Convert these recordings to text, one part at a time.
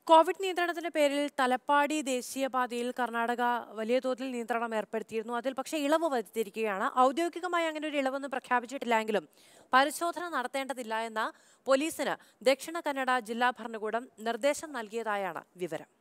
Covid നിയന്ത്രണത്തിന്റെ പേരിൽ തലപ്പാടി ദേശീയപാതയിൽ കർണാടക വലിയ തോതിൽ നിയന്ത്രണം ഏർപ്പെടുത്തിയിരുന്നു അതിൽ പക്ഷേ ഇളവ് വരുത്തിയിരിക്കുകയാണ് ഔദ്യോഗികമായി അങ്ങനെ ഒരു ഇളവൊന്നും പ്രഖ്യാപിച്ചിട്ടില്ലെങ്കിലും പരിശോധന നടത്തേണ്ടതില്ല എന്ന പോലീസിന് ദക്ഷിണ കന്നഡ ജില്ലാ ഭരണകൂടം നിർദ്ദേശം നൽകിയതായാണ് വിവരം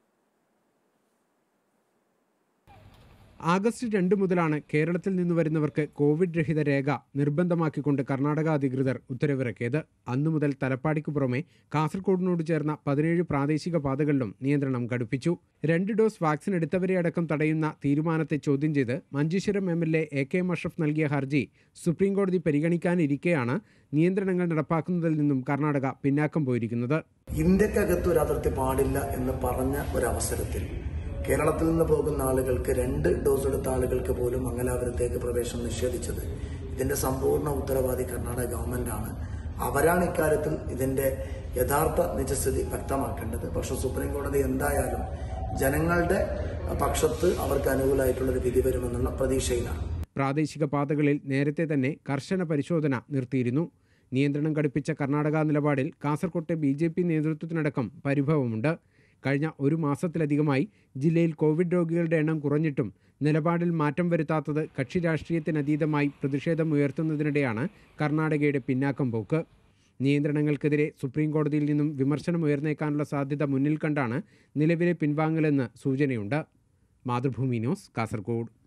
ആഗസ്റ്റ് രണ്ട് മുതലാണ് കേരളത്തിൽ നിന്ന് വരുന്നവർക്ക് കോവിഡ് രഹിത രേഖ നിർബന്ധമാക്കിക്കൊണ്ട് കർണാടക അധികൃതർ ഉത്തരവിറക്കിയത് അന്നു മുതൽ തലപ്പാടിക്ക് പുറമെ കാസർഗോഡിനോട് ചേർന്ന പതിനേഴ് പ്രാദേശിക പാതകളിലും നിയന്ത്രണം ഘടിപ്പിച്ചു രണ്ട് ഡോസ് വാക്സിൻ എടുത്തവരെ അടക്കം തടയുന്ന തീരുമാനത്തെ ചോദ്യം ചെയ്ത് Manjeshwaram M L A A K Musharaf നൽകിയ ഹർജി സുപ്രീംകോടതി പരിഗണിക്കാനിരിക്കെയാണ് നിയന്ത്രണങ്ങൾ നടപ്പാക്കുന്നതിൽ നിന്നും കർണാടക പിന്നാക്കം പോയിരിക്കുന്നത് ഇന്ത്യക്കകത്ത് ഒരു അതിർത്തി പാടില്ല എന്ന് പറഞ്ഞ ഒരവസരത്തിൽ കേരളത്തിൽ നിന്ന് പോകുന്ന ആളുകൾക്ക് രണ്ട് ഡോസ് എടുത്ത ആളുകൾക്ക് പോലും മംഗലാപുരത്തേക്ക് പ്രവേശനം നിഷേധിച്ചത് ഇതിന്റെ സമ്പൂർണ്ണ ഉത്തരവാദി കർണാടക ഗവൺമെന്റാണ് അവരാണ് ഇക്കാര്യത്തിൽ ഇതിന്റെ യഥാർത്ഥ നിജസ്ഥിതി വ്യക്തമാക്കേണ്ടത് പക്ഷെ സുപ്രീം കോടതി എന്തായാലും ജനങ്ങളുടെ പക്ഷത്ത് അവർക്ക് അനുകൂലമായിട്ടുള്ളൊരു വിധി വരുമെന്നുള്ള പ്രതീക്ഷയിലാണ് പ്രാദേശിക പാതകളിൽ നേരത്തെ തന്നെ കർശന പരിശോധന നിർത്തിയിരുന്നു നിയന്ത്രണം ഘടിപ്പിച്ച കർണാടക നിലപാടിൽ കാസർകോട്ടെ ബി ജെ പി നേതൃത്വത്തിനടക്കം പരിഭവമുണ്ട് കഴിഞ്ഞ ഒരു മാസത്തിലധികമായി ജില്ലയിൽ കോവിഡ് രോഗികളുടെ എണ്ണം കുറഞ്ഞിട്ടും നിലപാടിൽ മാറ്റം വരുത്താത്തത് കക്ഷി രാഷ്ട്രീയത്തിനതീതമായി പ്രതിഷേധമുയർത്തുന്നതിനിടെയാണ് കർണാടകയുടെ പിന്നാക്കം പോക്ക് നിയന്ത്രണങ്ങൾക്കെതിരെ സുപ്രീം കോടതിയിൽ നിന്നും വിമർശനം ഉയർന്നേക്കാനുള്ള സാധ്യത മുന്നിൽ കണ്ടാണ് നിലവിലെ പിൻവാങ്ങലെന്ന് സൂചനയുണ്ട് മാതൃഭൂമി ന്യൂസ് കാസർഗോഡ്